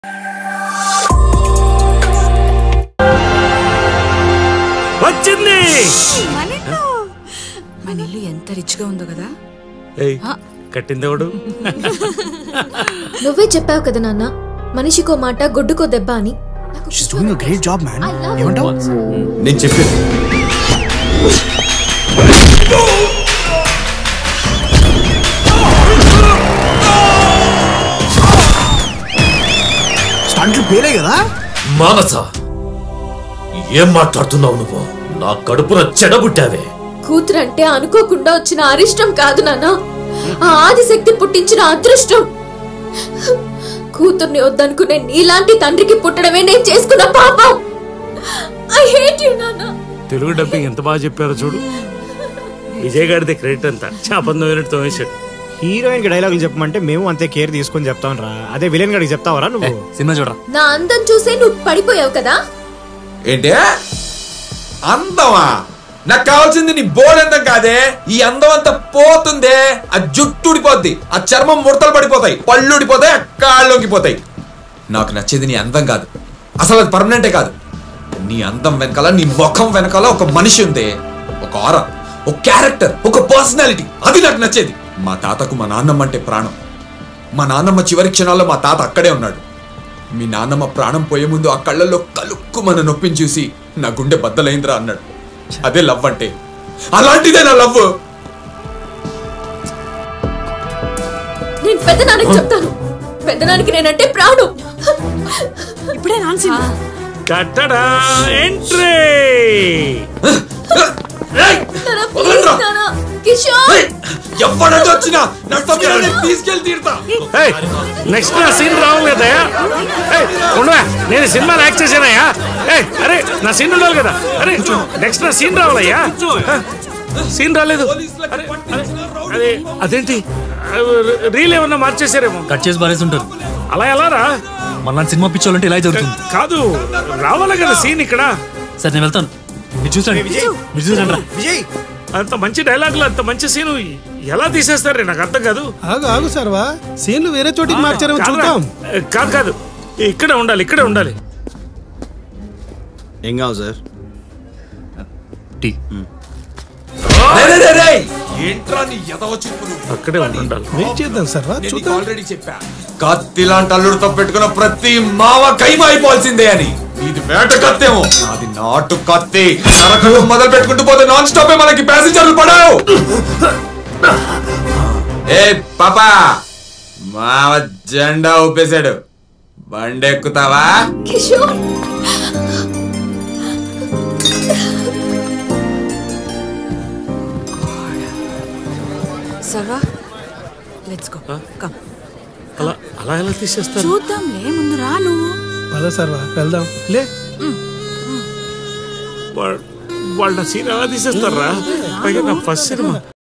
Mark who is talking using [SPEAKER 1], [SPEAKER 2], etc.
[SPEAKER 1] వచ్చింది
[SPEAKER 2] మన ఇల్లు ఎంత రిచ్ గా ఉందో కదా
[SPEAKER 1] ఏయ్ కట్టిందెవడు
[SPEAKER 3] నువ్వే చెప్పావు కదా నాన్న మనిషికో మాట గుడ్డుకో దెబ్బ అని
[SPEAKER 4] she's doing a great job man
[SPEAKER 3] I love it.
[SPEAKER 4] ఏమంటావు
[SPEAKER 5] నేను చెప్పాను
[SPEAKER 4] స్టంట్లు పేలే కదా
[SPEAKER 6] మానస ఏం మాట్లాడుతున్నావు నువ్వు నా కడుపున చెడబుట్టావే
[SPEAKER 3] కూతురంటే అనుకోకుండా వచ్చిన అరిష్టం కాదు నాన్న ఆ ఆదిశక్తి పుట్టించిన అదృష్టం కూతుర్ని వద్దనుకునే నీలాంటి తండ్రికి పుట్టడమే నేను చేసుకున్న పాపం ఐ హేట్ యు నాన్న
[SPEAKER 1] తెలుగు డబ్బింగ్ ఎంత బాగా చెప్పారో చూడు విజయ్ గారిది క్రెడిట్ అంతా చాపందం అయినట్టు తోమేశాడు
[SPEAKER 7] హీరోయిన్ కి డైలాగులు చెప్పమంటే మేము అంతే కేర్ తీసుకొని చెప్తాం రా అదే విలన్ గడికి చెప్తావరా నువ్వు
[SPEAKER 4] సినిమా చూడరా
[SPEAKER 3] నా అందం చూసే నువ్వు పడిపోయావు కదా
[SPEAKER 5] ఏంటి అందమా నాకు కావాల్సింది నీ బోర్డంతం కాదే ఈ అందం అంతా పోతుందే ఆ జుట్టు ఊడిపోద్ది ఆ చర్మం ముడతలు పడిపోతాయి పళ్ళు ఊడిపోతాయి ఆ కాళ్ళు వంగిపోతాయి నాకు నచ్చేది నీ అందం కాదు అసలు అది పర్మనెంటే కాదు నీ అందం వెనకాల నీ ముఖం వెనకాల ఒక మనిషి ఉంది ఒక ఆర ఒక క్యారెక్టర్ ఒక పర్సనాలిటీ అది నాకు నచ్చేది మా తాతకు మా నాన్నమ్మ అంటే ప్రాణం మా నాన్నమ్మ చివరి క్షణాల్లో మా తాత అక్కడే ఉన్నాడు మీ నాన్నమ్మ ప్రాణం పోయే ముందు ఆ కళ్ళల్లో కలుక్కు మన నొప్పిని చూసి నా గుండె బద్దలైందిరా అన్నాడు అదే లవ్ అంటే అలాంటిదే నా లవ్
[SPEAKER 3] నేను పెద్దనాన్నకి చెప్తాను పెద్దనానికి నేనంటే ప్రాణం
[SPEAKER 2] ఇప్పుడే రాల్సింది
[SPEAKER 1] టట్టడా ఎంట్రీ
[SPEAKER 3] నాన్న, please నాన్న. కిషోర్
[SPEAKER 5] ఎవడంటే వచ్చినా నా సమయాన్ని తీసుకెళ్లి తీరుతా
[SPEAKER 1] నెక్స్ట్ నా సీన్ రావాలి కదా ఏయ్, ఉండవా నేను సినిమాలో యాక్ట్ చేశానయ్యా ఏయ్, అరే నా సీన్ ఉండాలి కదా అరే నెక్స్ట్ నా సీన్ రావాలయ్యా సీన్ రాలేదు అరే, అరే, అదే అదేంటి రీల్ ఏమన్నా మార్చేశారేమో
[SPEAKER 4] కట్ చేసి బారేసి ఉంటారు
[SPEAKER 1] అలా ఎలా రా
[SPEAKER 4] మన సినిమా పిచ్చోళ్ళంటే ఇలా జరుగుతుంది
[SPEAKER 1] కాదు రావాలి కదా సీన్ ఇక్కడ
[SPEAKER 4] సరే నేను వెళ్తాను మీరు చూసండి మీరు చూసండి రా
[SPEAKER 7] విజయ్
[SPEAKER 1] అంత మంచి డైలాగులు అంత మంచి సీను ఎలా తీసేస్తారే నాకు అర్థం కాదు
[SPEAKER 8] ఆగు ఆగు సర్వా సీన్లు వేరే చోటికి మార్చారేమో
[SPEAKER 1] కాదురా.
[SPEAKER 8] చూద్దాం
[SPEAKER 1] కాదు కాదు ఇక్కడే ఉండాలి ఇక్కడే ఉండాలి
[SPEAKER 7] ఏం కావు సార్
[SPEAKER 4] టీ
[SPEAKER 5] రేయ్, రేయ్, రేయ్, రేయ్. ఏంట్రా నీ ఎదవ చూపులు
[SPEAKER 1] అక్కడే ఉండాలి
[SPEAKER 8] వెయిట్ చేద్దాం సర్వా
[SPEAKER 5] నేను నీకు
[SPEAKER 8] చూద్దాం
[SPEAKER 5] ఆల్రెడీ చెప్పా కత్తి లాంటి అల్లుడితో పెట్టుకున్న ప్రతి మావ కైమ అయిపోవాల్సిందే అని ఇది వేట కత్తేమో అది నాటు కత్తి నరకలు మొదలు పెట్టుకుంటూ పోతే నాన్ స్టాప్ మనకి ప్యాసింజర్లు పడావు ఏ పాపా మావ జెండా ఊపేశాడు బండెక్కుతావా
[SPEAKER 3] కిషోర్
[SPEAKER 2] సర్వా లెట్స్ గో కమ్
[SPEAKER 1] అలా అలా ఎలా తీసేస్తారు
[SPEAKER 2] చూద్దాంలే ముందు రా నువ్వు
[SPEAKER 8] పద సర్వా వెళ్దాం లే
[SPEAKER 1] వాళ్ళ వాళ్ళ సీన్ ఎలా తీసేస్తారా పైగా నా ఫస్ట్ సినిమా